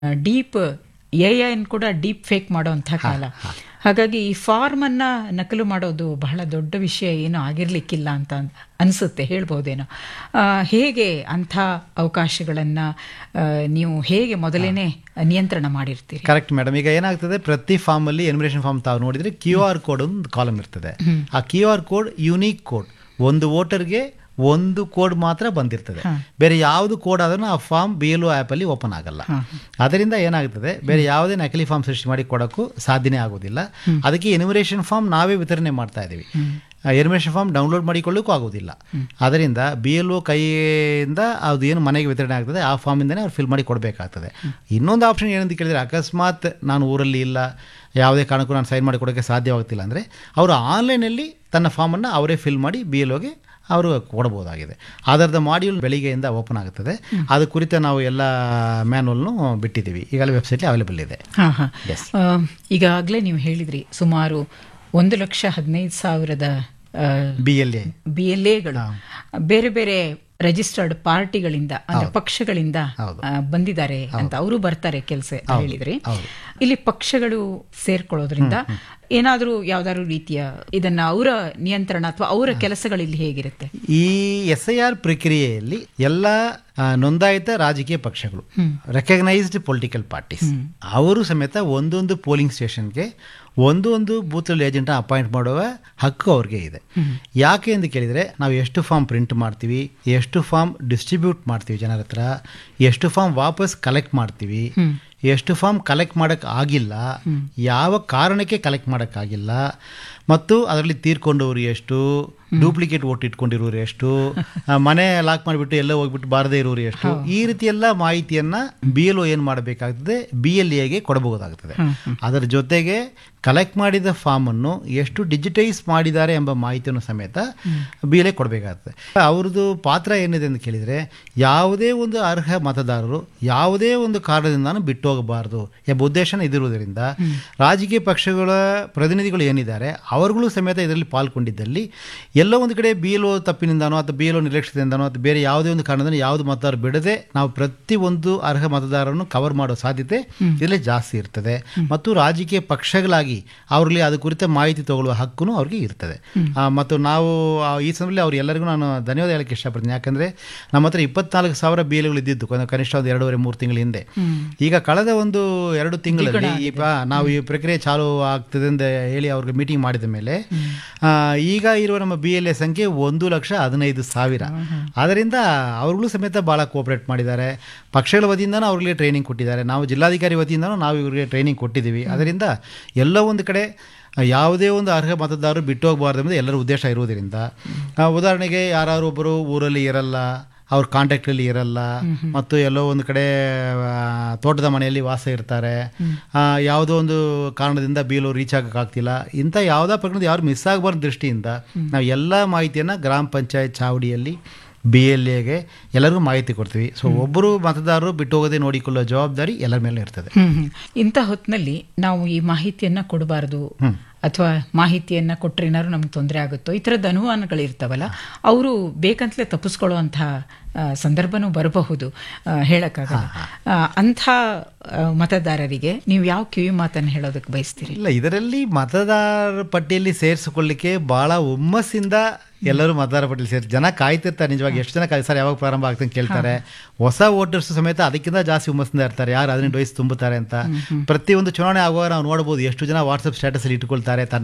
Deep A ಐನ್ ಕೂಡ deep fake ಮಾಡೋಂಥ ಕಾಲ ಹಾಗಾಗಿ ಈ ಫಾರ್ಮ್ ಅನ್ನ ನಕಲು ಮಾಡೋದು ಬಹಳ ದೊಡ್ಡ ವಿಷಯ ಏನು ಆಗಿರ್ಲಿಕ್ಕಿಲ್ಲ ಅಂತ ಅನಿಸುತ್ತೆ ಹೇಳ್ಬೋದೇನೋ ಆ, ಹೇಗೆ ಅಂಥ ಅವಕಾಶಗಳನ್ನ ಆ, ನೀವು ಹೇಗೆ ಮೊದಲೇನೆ ನಿಯಂತ್ರಣ ಮಾಡಿರ್ತೀರಿ ಕರೆಕ್ಟ್ ಮೇಡಮ್ ಈಗ ಏನಾಗ್ತದೆ ಪ್ರತಿ ಫಾರ್ಮ್ ಅಲ್ಲಿ ಎನ್ಮಿನೇಷನ್ ಫಾರ್ಮ್ ತಾವು ನೋಡಿದ್ರೆ ಕ್ಯೂ ಆರ್ ಕೋಡ್ ಒಂದು ಕಾಲಮ್ ಇರ್ತದೆ ಆ Q R code unique code ಒಂದು ವೋಟರ್ಗೆ ಒಂದು ಕೋಡ್ ಮಾತ್ರ ಬಂದಿರ್ತದೆ ಬೇರೆ ಯಾವುದು ಕೋಡ್ ಆದ್ರೂ ಆ ಫಾರ್ಮ್ ಬಿ ಎಲ್ ಆ್ಯಪ್ ಅಲ್ಲಿ ಓಪನ್ ಆಗಲ್ಲ ಅದರಿಂದ ಏನಾಗ್ತದೆ ಬೇರೆ ಯಾವುದೇ ನಕಲಿ ಫಾರ್ಮ್ ಸೃಷ್ಟಿ ಮಾಡಿ ಕೊಡೋಕ್ಕೂ ಸಾಧ್ಯನೇ ಆಗೋದಿಲ್ಲ ಅದಕ್ಕೆ ಎನ್ಯುಮರೇಷನ್ ಫಾರ್ಮ್ ನಾವೇ ವಿತರಣೆ ಮಾಡ್ತಾ ಇದ್ದೀವಿ ಎನ್ಯುಮರೇಷನ್ ಫಾರ್ಮ್ ಡೌನ್ಲೋಡ್ ಮಾಡಿಕೊಳ್ಳೋಕ್ಕೂ ಆಗೋದಿಲ್ಲ ಅದರಿಂದ ಬಿ ಎಲ್ ಒ ಕೈಯಿಂದ ಅದು ಏನು ಮನೆಗೆ ವಿತರಣೆ ಆಗ್ತದೆ ಆ ಫಾರ್ಮಿಂದನೇ ಅವ್ರು ಫಿಲ್ ಮಾಡಿ ಕೊಡಬೇಕಾಗ್ತದೆ ಇನ್ನೊಂದು ಆಪ್ಷನ್ ಏನಂತ ಕೇಳಿದರೆ ಅಕಸ್ಮಾತ್ ನಾನು ಊರಲ್ಲಿ ಇಲ್ಲ ಯಾವುದೇ ಕಾರಣಕ್ಕೂ ನಾನು ಸೈನ್ ಮಾಡಿ ಕೊಡೋಕ್ಕೆ ಸಾಧ್ಯವಾಗ್ತಿಲ್ಲ ಅಂದರೆ ಅವರು ಆನ್ಲೈನಲ್ಲಿ ತನ್ನ ಫಾರ್ಮನ್ನು ಅವರೇ ಫಿಲ್ ಮಾಡಿ ಬಿ ಎಲ್ ಒಗೆ ಅವರು ಕೊಡಬಹುದಾಗಿದೆ ಅದರದ ಮಾಡ್ಯೂಲ್ ಬೆಳಿಗ್ಗೆಯಿಂದ ಓಪನ್ ಆಗುತ್ತದೆ ಅದು ಕುರಿತ ನಾವು ಎಲ್ಲ ಮ್ಯಾನುವಲ್ನು ಬಿಟ್ಟಿದ್ದೀವಿ ಈಗಲೇ ವೆಬ್ಸೈಟ್ಲಿ ಅವೈಲೇಬಲ್ ಇದೆ ಹಾ ಹಾ ಆ, ಈಗಾಗಲೇ ನೀವು ಹೇಳಿದ್ರಿ ಸುಮಾರು ಒಂದು ಲಕ್ಷ ಹದಿನೈದು ಸಾವಿರದ B L A B L ಎಗಳು ಬೇರೆ ಬೇರೆ ರಿಜಿಸ್ಟರ್ಡ್ ಪಾರ್ಟಿಗಳಿಂದ ಅಂದ್ರೆ ಪಕ್ಷಗಳಿಂದ ಆ, ಬಂದಿದ್ದಾರೆ ಅಂತ ಅವರು ಬರ್ತಾರೆ ಕೆಲಸ ಹೇಳಿದ್ರಿ ಇಲ್ಲಿ ಪಕ್ಷಗಳು ಸೇರ್ಕೊಳ್ಳೋದ್ರಿಂದ ಏನಾದರೂ ಯಾವ್ದಾದ್ರು ರೀತಿಯ ಇದನ್ನ ಅವರ ನಿಯಂತ್ರಣ ಅಥವಾ ಅವರ ಕೆಲಸಗಳಲ್ಲಿ ಹೇಗಿರುತ್ತೆ ಈ ಎಸ್ ಐ ಆರ್ ಪ್ರಕ್ರಿಯೆಯಲ್ಲಿ ಎಲ್ಲ ಆ, ನೋಂದಾಯಿತ ರಾಜಕೀಯ ಪಕ್ಷಗಳು ರೆಕಗ್ನೈಸ್ಡ್ ಪೊಲಿಟಿಕಲ್ ಪಾರ್ಟೀಸ್ ಅವರು ಸಮೇತ ಒಂದೊಂದು ಪೋಲಿಂಗ್ ಸ್ಟೇಷನ್ಗೆ ಒಂದು ಒಂದು ಬೂತ್ ಏಜೆಂಟ್ ಅಪಾಯಿಂಟ್ ಮಾಡುವ ಹಕ್ಕು ಅವ್ರಿಗೆ ಇದೆ ಯಾಕೆ ಎಂದು ಕೇಳಿದರೆ ನಾವು ಎಷ್ಟು ಫಾರ್ಮ್ ಪ್ರಿಂಟ್ ಮಾಡ್ತೀವಿ ಎಷ್ಟು ಫಾರ್ಮ್ ಡಿಸ್ಟ್ರಿಬ್ಯೂಟ್ ಮಾಡ್ತೀವಿ ಜನರ ಹತ್ರ ಎಷ್ಟು ಫಾರ್ಮ್ ವಾಪಸ್ ಕಲೆಕ್ಟ್ ಮಾಡ್ತೀವಿ ಎಷ್ಟು ಫಾರ್ಮ್ ಕಲೆಕ್ಟ್ ಮಾಡೋಕ್ಕೆ ಆಗಿಲ್ಲ ಯಾವ ಕಾರಣಕ್ಕೆ ಕಲೆಕ್ಟ್ ಮಾಡೋಕ್ಕಾಗಿಲ್ಲ ಮತ್ತು ಅದರಲ್ಲಿ ತೀರ್ಕೊಂಡವರು ಎಷ್ಟು ಡೂಪ್ಲಿಕೇಟ್ ಓಟ್ ಇಟ್ಕೊಂಡಿರೋರು ಎಷ್ಟು ಆ, ಮನೆ ಲಾಕ್ ಮಾಡಿಬಿಟ್ಟು ಎಲ್ಲ ಹೋಗ್ಬಿಟ್ಟು ಬಾರದೇ ಇರೋರು ಎಷ್ಟು ಈ ರೀತಿ ಎಲ್ಲ ಮಾಹಿತಿಯನ್ನ ಬಿ ಎಲ್ ಒ ಏನು ಮಾಡಬೇಕಾಗ್ತದೆ ಬಿ ಎಲ್ ಎಗೆ ಕೊಡಬಹುದಾಗ್ತದೆ ಅದರ ಜೊತೆಗೆ ಕಲೆಕ್ಟ್ ಮಾಡಿದ ಫಾರ್ಮ್ ಅನ್ನು ಎಷ್ಟು ಡಿಜಿಟೈಸ್ ಮಾಡಿದ್ದಾರೆ ಎಂಬ ಮಾಹಿತಿಯನ್ನು ಸಮೇತ ಬಿ ಎಲ್ ಎ ಕೊಡಬೇಕಾಗ್ತದೆ ಅವ್ರದ್ದು ಪಾತ್ರ ಏನಿದೆ ಅಂತ ಕೇಳಿದರೆ ಯಾವುದೇ ಒಂದು ಅರ್ಹ ಮತದಾರರು ಯಾವುದೇ ಒಂದು ಕಾರಣದಿಂದಾನು ಬಿಟ್ಟು ಹೋಗಬಾರದು ಎಂಬ ಉದ್ದೇಶನ ಇದಿರುವುದರಿಂದ ರಾಜಕೀಯ ಪಕ್ಷಗಳ ಪ್ರತಿನಿಧಿಗಳು ಏನಿದ್ದಾರೆ ಅವರುಗಳು ಸಮೇತ ಇದರಲ್ಲಿ ಪಾಲ್ಗೊಂಡಿದ್ದಲ್ಲಿ ಎಲ್ಲೋ ಒಂದು ಕಡೆ ಬಿ ಎಲ್ ಒ ತಪ್ಪಿನಿಂದಾನೋ ಅಥವಾ ಬಿ ಎಲ್ ಒ ನಿರ್ಲಕ್ಷ್ಯದಿಂದಾನೋ ಅಥವಾ ಬೇರೆ ಯಾವುದೇ ಒಂದು ಕಾರಣದಿಂದ ಯಾವುದು ಮತದಾರ ಬಿಡದೆ ನಾವು ಪ್ರತಿ ಒಂದು ಅರ್ಹ ಮತದಾರರನ್ನು ಕವರ್ ಮಾಡೋ ಸಾಧ್ಯತೆ ಇದರಲ್ಲಿ ಜಾಸ್ತಿ ಇರ್ತದೆ ಮತ್ತು ರಾಜಕೀಯ ಪಕ್ಷಗಳಾಗಿ ಅವರಲ್ಲಿ ಅದು ಕುರಿತ ಮಾಹಿತಿ ತಗೊಳ್ಳುವ ಹಕ್ಕು ಅವ್ರಿಗೆ ಇರ್ತದೆ ಆ, ಮತ್ತು ನಾವು ಆ, ಈ ಸಮಯದಲ್ಲಿ ಅವ್ರು ಎಲ್ಲರಿಗೂ ನಾನು ಧನ್ಯವಾದ ಹೇಳಕ್ಕೆ ಇಷ್ಟಪಡ್ತೀನಿ ಯಾಕಂದ್ರೆ ನಮ್ಮ ಹತ್ರ ಇಪ್ಪತ್ನಾಲ್ಕು ಸಾವಿರ ಬಿ ಎಲ್ಗಳು ಇದ್ದಿದ್ದು ಕೊನೆ- ಕನಿಷ್ಠ ಒಂದು ಎರಡೂವರೆ ಮೂರು ತಿಂಗಳ ಹಿಂದೆ ಈಗ ಕಳೆದ ಒಂದು ಎರಡು ತಿಂಗಳಲ್ಲಿ ಈ ಪ- ನಾವು ಈ ಪ್ರಕ್ರಿಯೆ ಚಾಲು ಆಗ್ತದೆ ಅಂತ ಹೇಳಿ ಅವ್ರಿಗೆ ಮೀಟಿಂಗ್ ಮಾಡಿದ ಮೇಲೆ ಆ, ಈಗ ಇರುವ ನಮ್ಮ ಬಿ ಎಲ್ ಎ ಸಂಖ್ಯೆ ಒಂದು ಲಕ್ಷ ಹದಿನೈದು ಸಾವಿರ ಅದರಿಂದ ಅವ್ರಿಗೂ ಸಮೇತ ಭಾಳ ಕೋಆಪರೇಟ್ ಮಾಡಿದ್ದಾರೆ ಪಕ್ಷಗಳ ವತಿಯಿಂದನೂ ಅವ್ರಿಗೆ ಟ್ರೈನಿಂಗ್ ಕೊಟ್ಟಿದ್ದಾರೆ ನಾವು ಜಿಲ್ಲಾಧಿಕಾರಿ ವತಿಯಿಂದನೂ ನಾವು ಇವರಿಗೆ ಟ್ರೈನಿಂಗ್ ಕೊಟ್ಟಿದ್ದೀವಿ ಅದರಿಂದ ಎಲ್ಲ ಒಂದು ಕಡೆ ಯಾವುದೇ ಒಂದು ಅರ್ಹ ಮತದಾರರು ಬಿಟ್ಟು ಹೋಗಬಾರ್ದು ಎಂಬುದು ಎಲ್ಲರ ಉದ್ದೇಶ ಇರುವುದರಿಂದ ಆ, ಉದಾಹರಣೆಗೆ ಯಾರು ಒಬ್ಬರು ಊರಲ್ಲಿ ಇರಲ್ಲ ಅವ್ರ ಕಾಂಟ್ಯಾಕ್ಟಲ್ಲಿ ಇರಲ್ಲ ಮತ್ತು ಎಲ್ಲೋ ಒಂದು ಕಡೆ ಆ, ತೋಟದ ಮನೆಯಲ್ಲಿ ವಾಸ ಇರ್ತಾರೆ ಆ, ಯಾವುದೋ ಒಂದು ಕಾರಣದಿಂದ ಬೀಲು ರೀಚ್ ಆಗೋಕ್ಕಾಗ್ತಿಲ್ಲ ಇಂಥ ಯಾವುದೋ ಪ್ರಕರಣದ ಯಾರು ಮಿಸ್ ಆಗಬಾರ್ದು ದೃಷ್ಟಿಯಿಂದ ನಾವು ಎಲ್ಲ ಮಾಹಿತಿಯನ್ನು ಗ್ರಾಮ ಪಂಚಾಯತ್ ಚಾವಡಿಯಲ್ಲಿ ಬಿ ಎಲ್ ಎಗೆ ಎಲ್ಲರಿಗೂ ಮಾಹಿತಿ ಕೊಡ್ತೀವಿ ಸೊ ಒಬ್ಬರು ಮತದಾರರು ಬಿಟ್ಟು ಹೋಗದೆ ನೋಡಿಕೊಳ್ಳುವ ಜವಾಬ್ದಾರಿ ಎಲ್ಲರ ಮೇಲೆ ಇರ್ತದೆ ಹ್ಮ್ ಹ್ಮ್. ಇಂಥ ಹೊತ್ತಿನಲ್ಲಿ ನಾವು ಈ ಮಾಹಿತಿಯನ್ನ ಕೊಡಬಾರದು ಅಥವಾ ಮಾಹಿತಿಯನ್ನ ಕೊಟ್ರೆ ಏನಾದ್ರು ನಮ್ಗೆ ತೊಂದರೆ ಆಗುತ್ತೋ ಈ ಥರದ ಅನುಮಾನಗಳಿರ್ತಾವಲ್ಲ ಅವರು ಬೇಕಂತಲೇ ತಪ್ಪಿಸ್ಕೊಳ್ಳುವಂತಹ ಆ, ಸಂದರ್ಭನೂ ಬರಬಹುದು ಆ, ಹೇಳಕ್ಕಾಗಲ್ಲ ಆ, ಅಂಥ ಆ, ಮತದಾರರಿಗೆ ನೀವು ಯಾವ ಕಿವಿ ಮಾತನ್ನು ಹೇಳೋದಕ್ಕೆ ಬಯಸ್ತೀರಿ ಇಲ್ಲ ಇದರಲ್ಲಿ ಮತದಾರ ಪಟ್ಟಿಯಲ್ಲಿ ಸೇರಿಸಿಕೊಳ್ಳಿಕ್ಕೆ ಬಹಳ ಹುಮ್ಮಸ್ಸಿಂದ ಎಲ್ಲರೂ ಮತದಾರ ಪಟ್ಟಿಯಲ್ಲಿ ಸೇರಿ ಜನ ಕಾಯ್ತಿರ್ತಾರೆ ನಿಜವಾಗಿ ಎಷ್ಟು ಜನ ಕಾಯ್ ಸರ್ ಯಾವಾಗ ಪ್ರಾರಂಭ ಆಗ್ತದೆ ಅಂತ ಕೇಳ್ತಾರೆ ಹೊಸ ವೋಟರ್ಸ್ ಸಮೇತ ಅದಕ್ಕಿಂತ ಜಾಸ್ತಿ ಹುಮ್ಮಸ್ಸಿಂದ ಇರ್ತಾರೆ ಯಾರು ಹದಿನೆಂಟು ವಯಸ್ಸು ತುಂಬುತ್ತಾರೆ ಅಂತ ಪ್ರತಿಯೊಂದು ಚುನಾವಣೆ ಆಗುವಾಗ ನಾವು ನೋಡ್ಬೋದು ಎಷ್ಟು ಜನ ವಾಟ್ಸಪ್ ಸ್ಟೇಟಸ್ ಅಲ್ಲಿ ಇಟ್ಕೊಳ್ತಾರೆ ತನ್ನ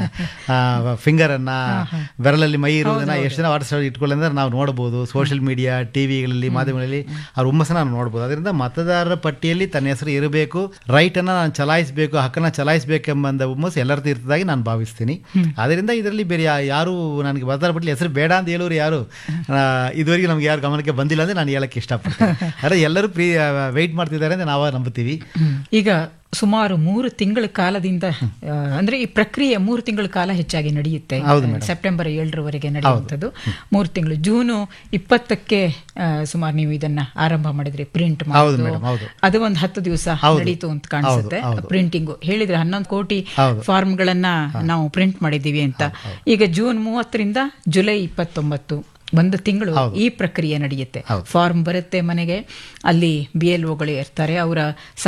ಫಿಂಗರ್ ಅನ್ನ ಬೆರಳಲ್ಲಿ ಮೈ ಇರುವುದನ್ನ ಎಷ್ಟು ಜನ ವಾಟ್ಸಪ್ ಇಟ್ಕೊಳ್ಳಿ ಅಂದ್ರೆ ನಾವು ನೋಡ್ಬೋದು ಸೋಷಿಯಲ್ ಮೀಡಿಯಾ ಟಿವಿಗಳಲ್ಲಿ ಮಾಧ್ಯಮಗಳಲ್ಲಿ ಅವ್ರ ಹುಮ್ಮಸ್ಸನ್ನ ನಾವು ನೋಡ್ಬೋದು ಅದರಿಂದ ಮತದಾರರ ಪಟ್ಟಿಯಲ್ಲಿ ತನ್ನ ಹೆಸರು ಇರಬೇಕು ರೈಟ್ ಅನ್ನ ನಾನು ಚಲಾಯಿಸಬೇಕು ಹಕ್ಕನ್ನ ಚಲಾಯಿಸಬೇಕೆಂಬ ಹುಮ್ಮಸ್ಸು ಎಲ್ಲರದ್ದು ಇರ್ತದಾಗಿ ನಾನು ಭಾವಿಸ್ತೀನಿ ಅದರಿಂದ ಇದರಲ್ಲಿ ಬೇರೆ ಯಾ- ಯಾರು ನನಗೆ ಮತದಾರ ಪಟ್ಟಿಯಲ್ಲಿ ಹೆಸರು ಬೇಡ ಅಂತ ಹೇಳೋರು ಯಾರು ಆ, ಇದುವರೆಗೆ ನಮ್ಗೆ ಯಾರು ಗಮನಕ್ಕೆ ಬಂದಿಲ್ಲ ಅಂದ್ರೆ ನಾನು ಹೇಳಕ್ಕೆ ಇಷ್ಟಪಡ್ತೀನಿ ಆದರೆ ಎಲ್ಲರೂ ಪ್ರೀ ವೆಯ್ಟ್ ಮಾಡ್ತಿದ್ದಾರೆ ಅಂತ ನಾವು ನಂಬುತ್ತೀವಿ ಈಗ ಸುಮಾರು ಮೂರು ತಿಂಗಳ ಕಾಲದಿಂದ ಆ, ಅಂದ್ರೆ ಈ ಪ್ರಕ್ರಿಯೆ ಮೂರು ತಿಂಗಳ ಕಾಲ ಹೆಚ್ಚಾಗಿ ನಡೆಯುತ್ತೆ ಸೆಪ್ಟೆಂಬರ್ ಏಳರವರೆಗೆ ನಡೆಯುವಂಥದ್ದು ಮೂರು ತಿಂಗಳು ಜೂನು ಇಪ್ಪತ್ತಕ್ಕೆ ಆ, ಸುಮಾರು ನೀವು ಇದನ್ನ ಆರಂಭ ಮಾಡಿದ್ರಿ ಪ್ರಿಂಟ್ ಹೌದು ಮೇಡಮ್ ಹೌದು ಅದು ಒಂದು ಹತ್ತು ದಿವಸ ನಡೀತು ಅಂತ ಕಾಣಿಸುತ್ತೆ ಪ್ರಿಂಟಿಂಗು ಹೇಳಿದ್ರೆ ಹನ್ನೊಂದು ಕೋಟಿ ಫಾರ್ಮ್ಗಳನ್ನ ನಾವು ಪ್ರಿಂಟ್ ಮಾಡಿದ್ದೀವಿ ಅಂತ ಈಗ ಜೂನ್ ಮೂವತ್ತರಿಂದ ಜುಲೈ ಇಪ್ಪತ್ತೊಂಬತ್ತು ಒಂದು ತಿಂಗಳು ಈ ಪ್ರಕ್ರಿಯೆ ನಡೆಯುತ್ತೆ ಫಾರ್ಮ್ ಬರುತ್ತೆ ಮನೆಗೆ ಅಲ್ಲಿ ಬಿ ಎಲ್ ಒಗಳು ಇರ್ತಾರೆ ಅವರ